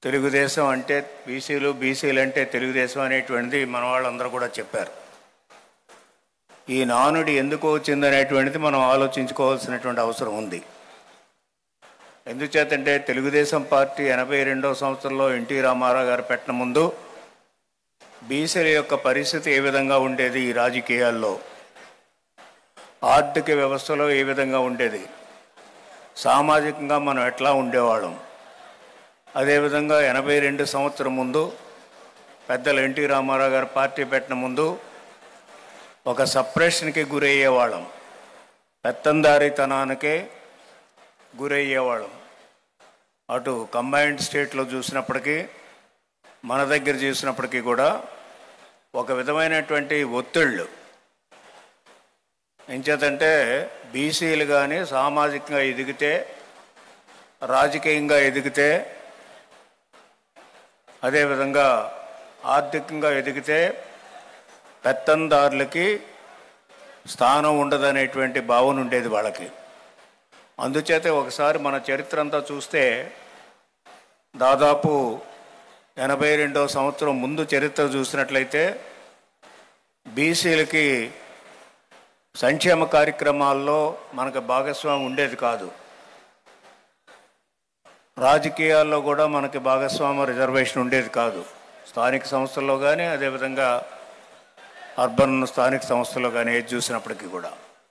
తెలుగుదేశం అంటే బీసీలు బీసీలు అంటే తెలుగుదేశం అనేటువంటిది మన వాళ్ళందరూ కూడా చెప్పారు ఈ నానుడి ఎందుకు వచ్చిందనేటువంటిది మనం ఆలోచించుకోవాల్సినటువంటి అవసరం ఉంది ఎందుచేతంటే తెలుగుదేశం పార్టీ ఎనభై రెండవ సంవత్సరంలో ఎన్టీ రామారావు గారు పెట్టిన ముందు బీసీల యొక్క పరిస్థితి ఏ విధంగా ఉండేది ఈ రాజకీయాల్లో ఆర్థిక వ్యవస్థలో ఏ విధంగా ఉండేది సామాజికంగా మనం ఎట్లా ఉండేవాళ్ళం అదేవిధంగా ఎనభై రెండు సంవత్సరం ముందు పెద్దలు ఎన్టీ రామారావు గారు పార్టీ పెట్టిన ముందు ఒక సప్రెషన్కి గురయ్యేవాళ్ళం పెత్తందారితనానికే గురయ్యేవాళ్ళం అటు కంబైన్డ్ స్టేట్లో చూసినప్పటికీ మన దగ్గర చూసినప్పటికీ కూడా ఒక విధమైనటువంటి ఒత్తిళ్ళు ఎంచేతంటే బీసీలు కానీ సామాజికంగా ఎదిగితే రాజకీయంగా ఎదిగితే అదేవిధంగా ఆర్థికంగా ఎదిగితే పెత్తందారులకి స్థానం ఉండదనేటువంటి భావన ఉండేది వాళ్ళకి అందుచేత ఒకసారి మన చరిత్ర అంతా చూస్తే దాదాపు ఎనభై రెండవ సంవత్సరం ముందు చరిత్ర చూసినట్లయితే బీసీలకి సంక్షేమ కార్యక్రమాల్లో మనకు భాగస్వామ్యం ఉండేది కాదు రాజకీయాల్లో కూడా మనకి భాగస్వామ్య రిజర్వేషన్ ఉండేది కాదు స్థానిక సంస్థల్లో కానీ అదేవిధంగా అర్బన్ స్థానిక సంస్థల్లో కానీ ఏది చూసినప్పటికీ కూడా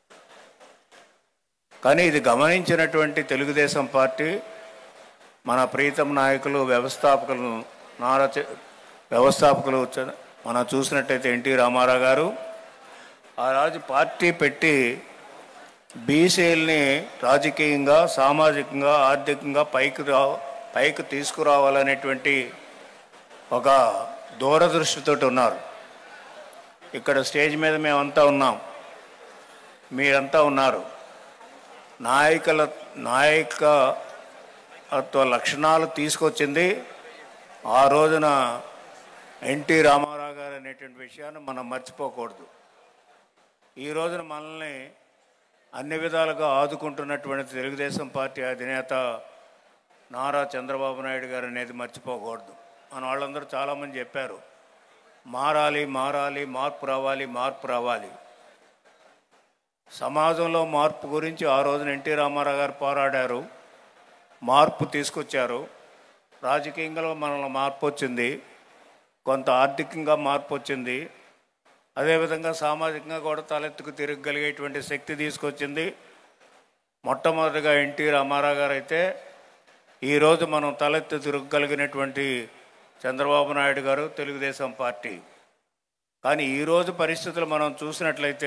కానీ ఇది గమనించినటువంటి తెలుగుదేశం పార్టీ మన ప్రీతం నాయకులు వ్యవస్థాపకులు నారా చ- వ్యవస్థాపకులు చ- మనం చూసినట్టయితే ఎన్టీ రామారావు గారు ఆ రాజు పార్టీ పెట్టి బీసీలని రాజకీయంగా సామాజికంగా ఆర్థికంగా పైకి రా పైకి తీసుకురావాలనేటువంటి ఒక దూరదృష్టితో ఉన్నారు ఇక్కడ స్టేజ్ మీద మేమంతా ఉన్నాం మీరంతా ఉన్నారు నాయకుల నాయకత్వ లక్షణాలు తీసుకొచ్చింది ఆ రోజున ఎన్టీ రామారావు గారు అనేటువంటి విషయాన్ని మనం మర్చిపోకూడదు ఈ రోజున మనల్ని అన్ని విధాలుగా ఆదుకుంటున్నటువంటి తెలుగుదేశం పార్టీ అధినేత నారా చంద్రబాబు నాయుడు గారు అనేది మర్చిపోకూడదు మన వాళ్ళందరూ చాలామంది చెప్పారు మారాలి మారాలి మార్పు రావాలి మార్పు రావాలి సమాజంలో మార్పు గురించి ఆ రోజున ఎన్టీ రామారావు గారు పోరాడారు మార్పు తీసుకొచ్చారు రాజకీయంగా మనలో మార్పు వచ్చింది కొంత ఆర్థికంగా మార్పు వచ్చింది అదేవిధంగా సామాజికంగా కూడా తలెత్తుకు తిరగగలిగేటువంటి శక్తి తీసుకొచ్చింది మొట్టమొదటిగా ఎన్టీ రామారావు గారు అయితే ఈరోజు మనం తలెత్తి తిరగగలిగినటువంటి చంద్రబాబు నాయుడు గారు తెలుగుదేశం పార్టీ కానీ ఈరోజు పరిస్థితులు మనం చూసినట్లయితే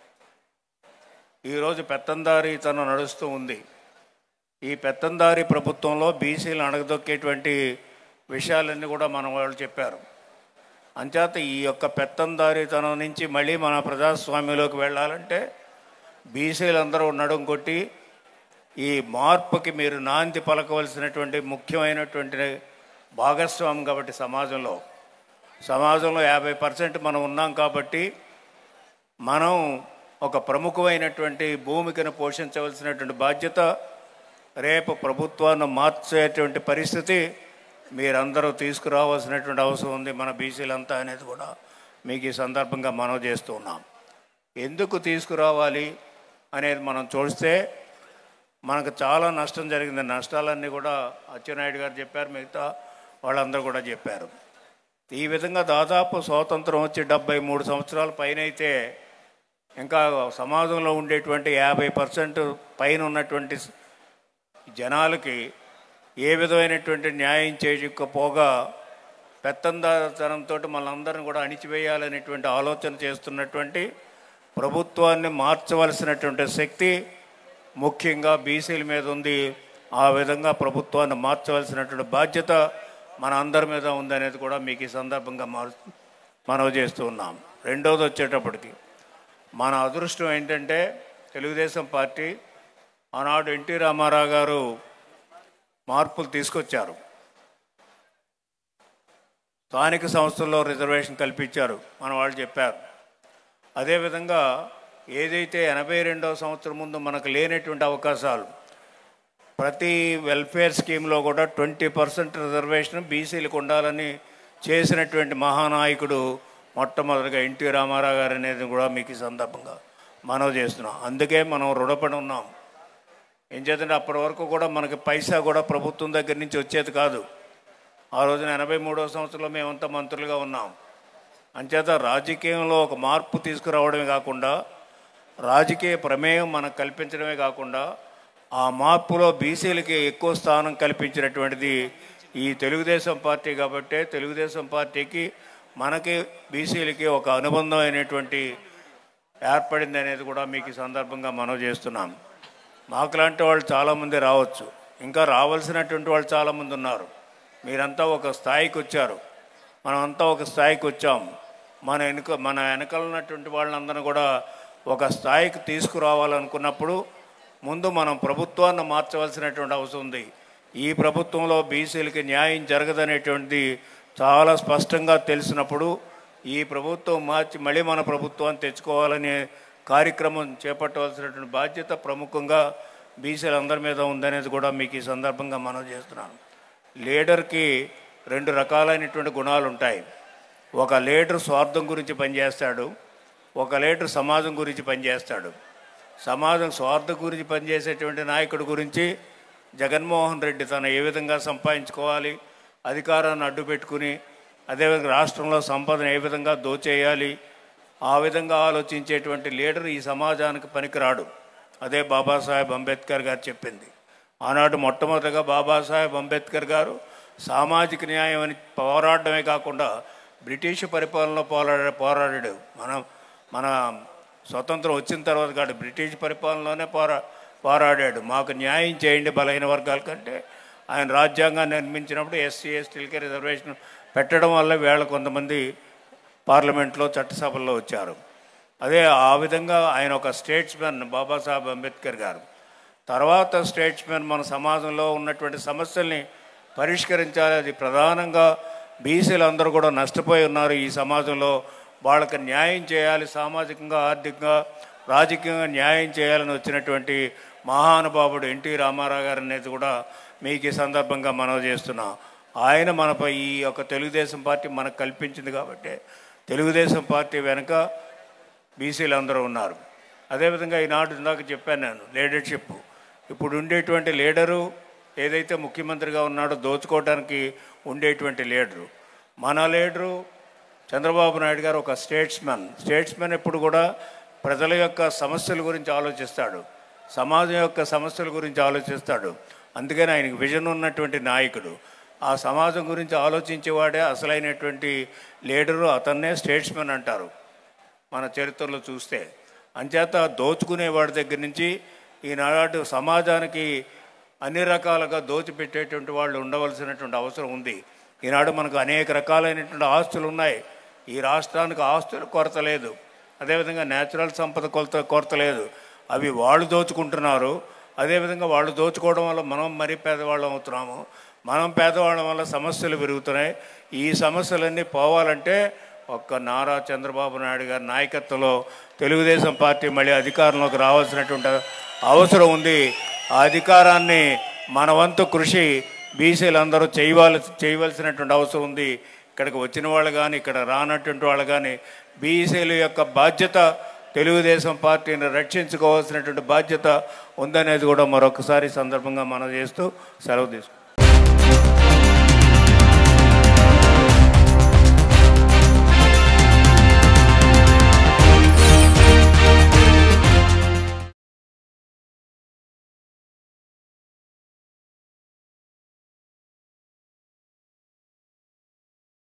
ఈరోజు పెత్తందారి తను నడుస్తూ ఉంది ఈ పెత్తందారి ప్రభుత్వంలో బీసీలు అణగదొక్కేటువంటి విషయాలన్నీ కూడా మన వాళ్ళు చెప్పారు అంచేత ఈ యొక్క పెత్తందారితనం నుంచి మళ్ళీ మన ప్రజాస్వామ్యంలోకి వెళ్ళాలంటే బీసీలందరూ నడుం కొట్టి ఈ మార్పుకి మీరు నాంది పలకవలసినటువంటి ముఖ్యమైనటువంటి భాగస్వామ్యం కాబట్టి సమాజంలో సమాజంలో యాభై పర్సెంట్ మనం ఉన్నాం కాబట్టి మనం ఒక ప్రముఖమైనటువంటి భూమికను పోషించవలసినటువంటి బాధ్యత రేపు ప్రభుత్వాన్ని మార్చేటువంటి పరిస్థితి మీరందరూ తీసుకురావాల్సినటువంటి అవసరం ఉంది మన బీసీలంతా అనేది కూడా మీకు ఈ సందర్భంగా మనం చేస్తూ ఉన్నాం ఎందుకు తీసుకురావాలి అనేది మనం చూస్తే మనకు చాలా నష్టం జరిగింది నష్టాలన్నీ కూడా అచ్చెన్నాయుడు గారు చెప్పారు మిగతా వాళ్ళందరూ కూడా చెప్పారు ఈ విధంగా దాదాపు స్వాతంత్రం వచ్చి డెబ్బై మూడు సంవత్సరాల పైన అయితే ఇంకా సమాజంలో ఉండేటువంటి యాభై పర్సెంట్ పైన ఉన్నటువంటి జనాలకి ఏ విధమైనటువంటి న్యాయం చేయకపోగా పెత్తందారతనంతో మనందరిని కూడా అణిచివేయాలనేటువంటి ఆలోచన చేస్తున్నటువంటి ప్రభుత్వాన్ని మార్చవలసినటువంటి శక్తి ముఖ్యంగా బీసీల మీద ఉంది ఆ విధంగా ప్రభుత్వాన్ని మార్చవలసినటువంటి బాధ్యత మన అందరి మీద ఉందనేది కూడా మీకు ఈ సందర్భంగా మారు మనవి చేస్తూ ఉన్నాం రెండోది వచ్చేటప్పటికి మన అదృష్టం ఏంటంటే తెలుగుదేశం పార్టీ ఆనాడు ఎన్టీ రామారావు గారు మార్పులు తీసుకొచ్చారు స్థానిక సంస్థల్లో రిజర్వేషన్ కల్పించారు మన వాళ్ళు చెప్పారు అదేవిధంగా ఏదైతే ఎనభై రెండవ సంవత్సరం ముందు మనకు లేనటువంటి అవకాశాలు ప్రతి వెల్ఫేర్ స్కీమ్లో కూడా ట్వంటీ పర్సెంట్ రిజర్వేషన్ బీసీలకు ఉండాలని చేసినటువంటి మహానాయకుడు మొట్టమొదటిగా ఎన్టీ రామారావు గారు అనేది కూడా మీకు ఈ సందర్భంగా మనవి చేస్తున్నాం అందుకే మనం రుణపడి ఉన్నాం ఏం చేద్దంటే అప్పటి వరకు కూడా మనకి పైసా కూడా ప్రభుత్వం దగ్గర నుంచి వచ్చేది కాదు ఆ రోజున ఎనభై మూడవ సంవత్సరంలో మేమంతా మంత్రులుగా ఉన్నాం అంచేత రాజకీయంలో ఒక మార్పు తీసుకురావడమే కాకుండా రాజకీయ ప్రమేయం మనకు కల్పించడమే కాకుండా ఆ మార్పులో బీసీలకి ఎక్కువ స్థానం కల్పించినటువంటిది ఈ తెలుగుదేశం పార్టీ కాబట్టే తెలుగుదేశం పార్టీకి మనకి బీసీలకి ఒక అనుబంధమైనటువంటి ఏర్పడింది అనేది కూడా మీకు ఈ సందర్భంగా మనవి చేస్తున్నాం మాకులాంటి వాళ్ళు చాలామంది రావచ్చు ఇంకా రావాల్సినటువంటి వాళ్ళు చాలామంది ఉన్నారు మీరంతా ఒక స్థాయికి వచ్చారు మనమంతా ఒక స్థాయికి వచ్చాం మన వెనుక మన వెనకాల ఉన్నటువంటి వాళ్ళందరూ కూడా ఒక స్థాయికి తీసుకురావాలనుకున్నప్పుడు ముందు మనం ప్రభుత్వాన్ని మార్చవలసినటువంటి అవసరం ఉంది ఈ ప్రభుత్వంలో బీసీలకి న్యాయం జరగదనేటువంటిది చాలా స్పష్టంగా తెలిసినప్పుడు ఈ ప్రభుత్వం మార్చి మళ్ళీ మన ప్రభుత్వాన్ని తెచ్చుకోవాలనే కార్యక్రమం చేపట్టవలసినటువంటి బాధ్యత ప్రముఖంగా బీసీలందరి మీద ఉందనేది కూడా మీకు ఈ సందర్భంగా మనం చేస్తున్నాను లీడర్కి రెండు రకాలైనటువంటి గుణాలు ఉంటాయి ఒక లీడర్ స్వార్థం గురించి పనిచేస్తాడు ఒక లీడర్ సమాజం గురించి పనిచేస్తాడు సమాజం స్వార్థం గురించి పనిచేసేటువంటి నాయకుడి గురించి జగన్మోహన్ రెడ్డి తను ఏ విధంగా సంపాదించుకోవాలి అధికారాన్ని అడ్డు పెట్టుకుని అదేవిధంగా రాష్ట్రంలో సంపదను ఏ విధంగా దోచేయాలి ఆ విధంగా ఆలోచించేటువంటి లీడర్ ఈ సమాజానికి పనికిరాడు అదే బాబాసాహెబ్ అంబేద్కర్ గారు చెప్పింది ఆనాడు మొట్టమొదటిగా బాబాసాహెబ్ అంబేద్కర్ గారు సామాజిక న్యాయం అని పోరాడమే కాకుండా బ్రిటిష్ పరిపాలనలో పోరాడా పోరాడాడు మనం మన స్వతంత్రం వచ్చిన తర్వాత కాదు బ్రిటిష్ పరిపాలనలోనే పోరా పోరాడాడు మాకు న్యాయం చేయండి బలహీన వర్గాల కంటే ఆయన రాజ్యాంగాన్ని నిర్మించినప్పుడు ఎస్సీ ఎస్టీలకి రిజర్వేషన్ పెట్టడం వల్ల వేళ కొంతమంది పార్లమెంట్లో చట్టసభల్లో వచ్చారు అదే ఆ విధంగా ఆయన ఒక స్టేట్స్మెన్ బాబాసాహెబ్ అంబేద్కర్ గారు తర్వాత స్టేట్స్మెన్ మన సమాజంలో ఉన్నటువంటి సమస్యల్ని పరిష్కరించాలి అది ప్రధానంగా బీసీలు అందరూ కూడా నష్టపోయి ఉన్నారు ఈ సమాజంలో వాళ్ళకి న్యాయం చేయాలి సామాజికంగా ఆర్థికంగా రాజకీయంగా న్యాయం చేయాలని వచ్చినటువంటి మహానుభావుడు ఎన్టీ రామారావు గారు అనేది కూడా మీకు ఈ సందర్భంగా మనవి చేస్తున్నాం ఆయన మనపై ఈ యొక్క తెలుగుదేశం పార్టీ మనకు కల్పించింది కాబట్టి తెలుగుదేశం పార్టీ వెనుక బీసీలు అందరూ ఉన్నారు అదేవిధంగా ఈనాడు ఇందాక చెప్పాను నేను లీడర్షిప్ ఇప్పుడు ఉండేటువంటి లీడరు ఏదైతే ముఖ్యమంత్రిగా ఉన్నాడో దోచుకోవడానికి ఉండేటువంటి లీడరు మన లీడరు చంద్రబాబు నాయుడు గారు ఒక స్టేట్స్మెన్ స్టేట్స్మెన్ ఎప్పుడు కూడా ప్రజల యొక్క సమస్యల గురించి ఆలోచిస్తాడు సమాజం యొక్క సమస్యల గురించి ఆలోచిస్తాడు అందుకని ఆయనకు విజన్ ఉన్నటువంటి నాయకుడు ఆ సమాజం గురించి ఆలోచించేవాడే అసలైనటువంటి లీడరు అతన్నే స్టేట్స్మెన్ అంటారు మన చరిత్రలో చూస్తే అంచేత దోచుకునేవాడి దగ్గర నుంచి ఈనాడు సమాజానికి అన్ని రకాలుగా దోచిపెట్టేటువంటి వాళ్ళు ఉండవలసినటువంటి అవసరం ఉంది ఈనాడు మనకు అనేక రకాలైనటువంటి ఆస్తులు ఉన్నాయి ఈ రాష్ట్రానికి ఆస్తులు కొరత లేదు అదేవిధంగా నేచురల్ సంపద కొరత కొరత లేదు అవి వాళ్ళు దోచుకుంటున్నారు అదేవిధంగా వాళ్ళు దోచుకోవడం వల్ల మనం మరీ పేదవాళ్ళం అవుతున్నాము మనం పేదవాళ్ళం వల్ల సమస్యలు పెరుగుతున్నాయి ఈ సమస్యలన్నీ పోవాలంటే ఒక్క నారా చంద్రబాబు నాయుడు గారి నాయకత్వంలో తెలుగుదేశం పార్టీ మళ్ళీ అధికారంలోకి రావాల్సినటువంటి అవసరం ఉంది ఆ అధికారాన్ని మన వంతు కృషి బీసీలందరూ చేయవల చేయవలసినటువంటి అవసరం ఉంది ఇక్కడికి వచ్చిన వాళ్ళు కానీ ఇక్కడ రానటువంటి వాళ్ళు కానీ బీసీల యొక్క బాధ్యత తెలుగుదేశం పార్టీని రక్షించుకోవాల్సినటువంటి బాధ్యత ఉందనేది కూడా మరొకసారి ఈ సందర్భంగా మనం చేస్తూ సెలవు తీసుకుంటాం